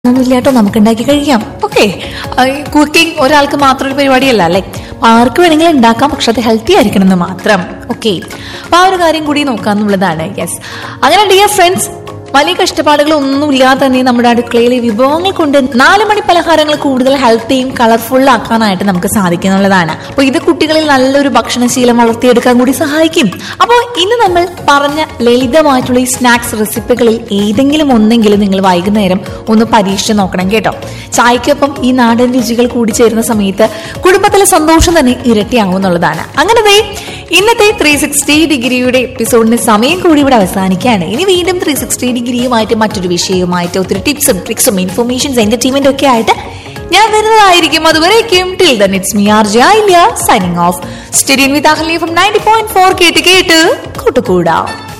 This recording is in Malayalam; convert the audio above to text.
ഒന്നുമില്ലാട്ടോ നമുക്ക് ഉണ്ടാക്കി കഴിക്കാം ഓക്കെ കുക്കിംഗ് ഒരാൾക്ക് മാത്രം ഒരു പരിപാടിയല്ല അല്ലേ അപ്പൊ ആർക്ക് വേണമെങ്കിലും ഉണ്ടാക്കാം പക്ഷെ അത് ഹെൽത്തി ആയിരിക്കണം എന്ന് മാത്രം ഓക്കെ അപ്പൊ ആ ഒരു കാര്യം കൂടി നോക്കാന്നുള്ളതാണ് യെസ് അങ്ങനെ ഡിയർ ഫ്രണ്ട്സ് വലിയ കഷ്ടപ്പാടുകളൊന്നും ഇല്ലാതെ തന്നെ നമ്മുടെ അടുക്കളയിലെ വിഭവങ്ങൾ കൊണ്ട് നാല് മണി പലഹാരങ്ങൾ കൂടുതൽ ഹെൽത്തിയും കളർഫുൾ ആക്കാനായിട്ട് നമുക്ക് സാധിക്കുന്നുള്ളതാണ് അപ്പോൾ ഇത് കുട്ടികളിൽ നല്ലൊരു ഭക്ഷണശീലം വളർത്തിയെടുക്കാൻ കൂടി സഹായിക്കും അപ്പോൾ ഇന്ന് നമ്മൾ പറഞ്ഞ ലളിതമായിട്ടുള്ള ഈ സ്നാക്സ് റെസിപ്പികളിൽ ഏതെങ്കിലും ഒന്നെങ്കിലും നിങ്ങൾ വൈകുന്നേരം ഒന്ന് പരീക്ഷിച്ച് നോക്കണം കേട്ടോ ചായക്കൊപ്പം ഈ നാടൻ രുചികൾ കൂടി ചേരുന്ന സമയത്ത് കുടുംബത്തിലെ സന്തോഷം തന്നെ ഇരട്ടിയാവുന്നുള്ളതാണ് അങ്ങനെ ദേ ഇന്നത്തെ ത്രീ സിക്സ്റ്റി ഡിഗ്രിയുടെ എപ്പിസോഡിന് സമയം കൂടി ഇവിടെ അവസാനിക്കുകയാണ് ഇനി വീണ്ടും ത്രീ സിക്സ്റ്റി ഡിഗ്രിയുമായിട്ട് മറ്റൊരു വിഷയവുമായിട്ട് ഒത്തിരി ടിപ്സും ട്രിക്സും ഇൻഫർമേഷൻസ് എന്റർടൈൻമെന്റും ഒക്കെ ആയിട്ട് ഞാൻ വരുന്നതായിരിക്കും അതുവരേക്കും till then it's me R ജായില്ല സൈനിങ് ഓഫ് സ്റ്റഡിയൻ വിത്ത് അഹ്ലി ഫ്രം നയൻറ്റി പോയിന്റ് ഫോർ കേട്ട് കേട്ട് കൂട്ടുകൂടാം